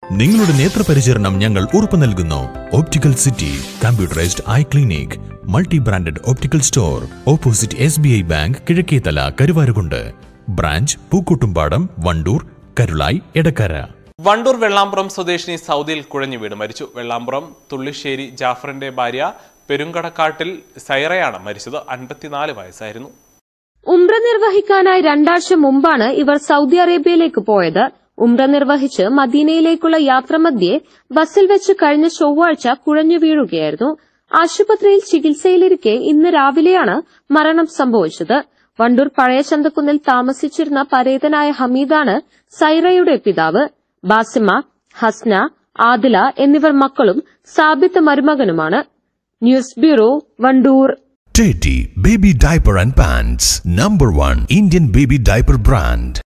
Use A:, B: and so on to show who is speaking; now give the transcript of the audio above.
A: നിങ്ങളുടെ നേത്രപരിചരണം ഞങ്ങൾ ഉറപ്പു നൽകുന്നു optical city computerized eye clinic multi branded optical store opposite S B I bank കിഴക്കേതല കരുവാരുകൊണ്ട് ബ്രാഞ്ച് പൂക്കൂട്ടുംപാടം വണ്ടൂർ കരുളായി എടക്കര
B: വണ്ടൂർ വെള്ളാമ്പുറം സ്വദേശിനി സൗദിയിൽ കുഴഞ്ഞു വീണ് മരിച്ചു വെള്ളാമ്പുറം തുള്ളിശ്ശേരി ജാഫറിന്റെ ഭാര്യ പെരുങ്കടക്കാട്ടിൽ സൈറയാണ് മരിച്ചത് അൻപത്തിനാല് വയസ്സായിരുന്നു
C: ഉംറ നിർവഹിക്കാനായി രണ്ടാഴ്ച മുമ്പാണ് ഇവർ സൗദി അറേബ്യയിലേക്ക് പോയത് ഉംറ നിർവഹിച്ച് മദീനയിലേക്കുള്ള യാത്രമധ്യേ ബസ്സിൽ വെച്ച് കഴിഞ്ഞ ചൊവ്വാഴ്ച കുഴഞ്ഞു വീഴുകയായിരുന്നു ആശുപത്രിയിൽ ചികിത്സയിലിരിക്കെ ഇന്ന് രാവിലെയാണ് മരണം സംഭവിച്ചത് വണ്ടൂർ പഴയ ചന്തക്കുന്നിൽ താമസിച്ചിരുന്ന പരേതനായ ഹമീദാണ് സൈറയുടെ പിതാവ് ബാസിമ ഹസ്ന ആദില എന്നിവർ മക്കളും സാബിത്ത് മരുമകനുമാണ് news bureau Wandoor
D: Teddy Baby Diaper and Pants, number one Indian baby diaper brand.